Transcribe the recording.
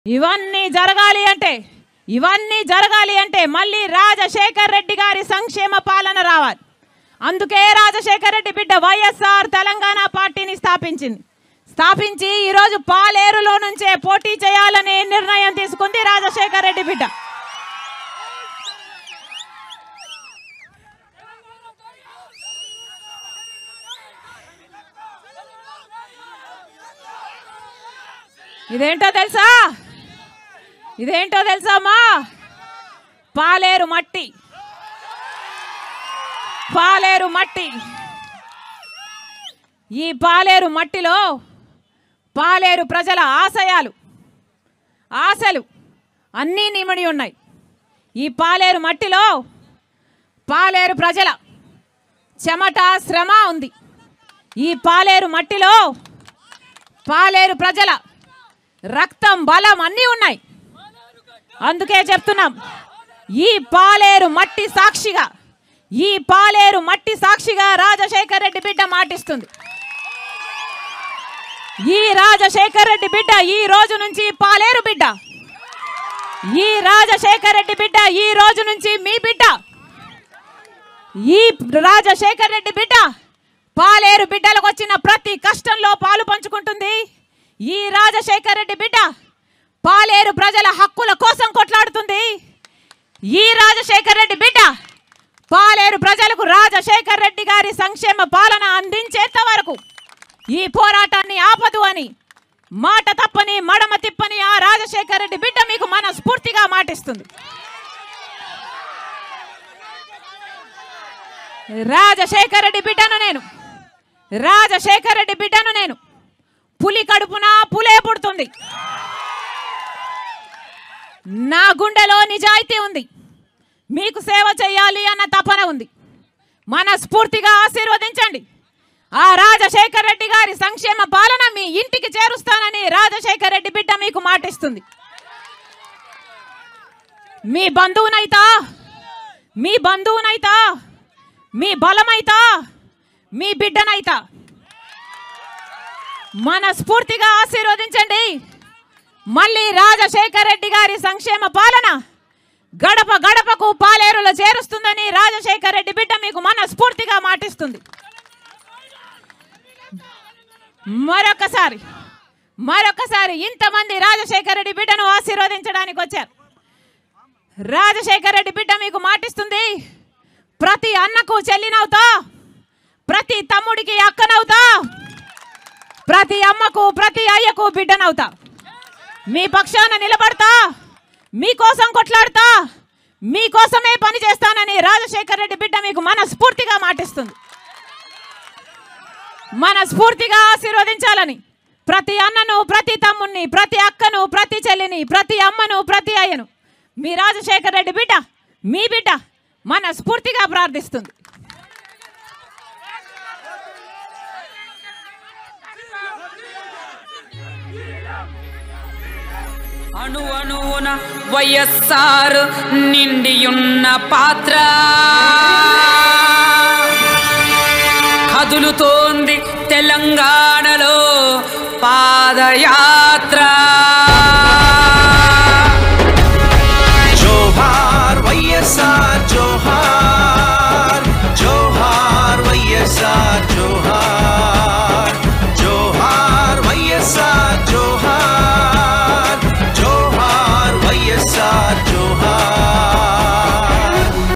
ఇవన్నీ జరగాలి అంటే ఇవన్నీ జరగాలి అంటే మళ్ళీ రాజశేఖర్ రెడ్డి గారి సంక్షేమ పాలన రావాలి అందుకే రాజశేఖర్ రెడ్డి బిడ్డ వైఎస్ఆర్ తెలంగాణ పార్టీని స్థాపించింది స్థాపించి ఈరోజు పాలేరులో నుంచే పోటీ చేయాలని నిర్ణయం తీసుకుంది రాజశేఖర్ రెడ్డి బిడ్డ ఇదేంటో తెలుసా ఇదేంటో తెలుసా అమ్మా పాలేరు మట్టి పాలేరు మట్టి ఈ పాలేరు మట్టిలో పాలేరు ప్రజల ఆశయాలు ఆశలు అన్నీ నిమిడి ఉన్నాయి ఈ పాలేరు మట్టిలో పాలేరు ప్రజల చెమట శ్రమ ఉంది ఈ పాలేరు మట్టిలో పాలేరు ప్రజల రక్తం బలం అన్నీ ఉన్నాయి అందుకే చెప్తున్నాం ఈ పాలేరు మట్టి సాక్షిగా ఈ పాలేరు మట్టి సాక్షిగా రాజశేఖర్ రెడ్డి బిడ్డ మాటిస్తుంది ఈ రాజశేఖర్ రెడ్డి బిడ్డ ఈ రోజు నుంచి పాలేరు బిడ్డ ఈ రాజశేఖర్ రెడ్డి బిడ్డ ఈ రోజు నుంచి మీ బిడ్డ ఈ రాజశేఖర్ రెడ్డి బిడ్డ పాలేరు బిడ్డలకు వచ్చిన ప్రతి కష్టంలో పాలు పంచుకుంటుంది ఈ రాజశేఖర్ రెడ్డి బిడ్డ పాలేరు ప్రజల హక్కుల కోసం కొట్లాడుతుంది ఈ రాజశేఖర్ రెడ్డి బిడ్డ పాలేరు ప్రజలకు రాజశేఖర్ రెడ్డి గారి సంక్షేమ పాలన అందించేంత వరకు ఈ పోరాటాన్ని ఆపదు అని మాట తప్పని మడమ తిప్పని ఆ రాజశేఖర్ రెడ్డి బిడ్డ మీకు మనస్ఫూర్తిగా మాటిస్తుంది రాజశేఖర్ రెడ్డి బిడ్డను నేను రాజశేఖర్ రెడ్డి బిడ్డను నేను పులి కడుపున పులే పుడుతుంది నా గుండెలో నిజాయితీ ఉంది మీకు సేవ చేయాలి అన్న తపన ఉంది మనస్ఫూర్తిగా ఆశీర్వదించండి ఆ రాజశేఖర్ రెడ్డి గారి సంక్షేమ పాలన మీ ఇంటికి చేరుస్తానని రాజశేఖర్ రెడ్డి బిడ్డ మీకు మాటిస్తుంది మీ బంధువునైతా మీ బంధువునైతా మీ బలమైతా మీ బిడ్డనైతా మనస్ఫూర్తిగా ఆశీర్వదించండి మళ్ళీ రాజశేఖర్ రెడ్డి గారి సంక్షేమ పాలన గడప గడపకు పాలేరులో చేరుస్తుందని రాజశేఖర్ రెడ్డి బిడ్డ మీకు మనస్ఫూర్తిగా మాటిస్తుంది మరొకసారి మరొకసారి ఇంతమంది రాజశేఖర్ రెడ్డి బిడ్డను ఆశీర్వదించడానికి వచ్చారు రాజశేఖర్ రెడ్డి బిడ్డ మీకు మాటిస్తుంది ప్రతి అన్నకు చెల్లినవుతా ప్రతి తమ్ముడికి అక్కనవుతా ప్రతి అమ్మకు ప్రతి అయ్యకు బిడ్డనవుతా మీ పక్షాన నిలబడతా మీకోసం కొట్లాడతా మీకోసమే పని చేస్తానని రాజశేఖర్ రెడ్డి బిడ్డ మీకు మనస్ఫూర్తిగా మాటిస్తుంది మనస్ఫూర్తిగా ఆశీర్వదించాలని ప్రతి అన్నను ప్రతి తమ్ముణ్ణి ప్రతి అక్కను ప్రతి చెల్లిని ప్రతి అమ్మను ప్రతి అయ్యను మీ రాజశేఖర్ రెడ్డి బిడ్డ మీ బిడ్డ మనస్ఫూర్తిగా ప్రార్థిస్తుంది అణు అణువున వైఎస్ఆర్ నిండియున్న పాత్ర కదులుతోంది తెలంగాణలో పాదయాత్ర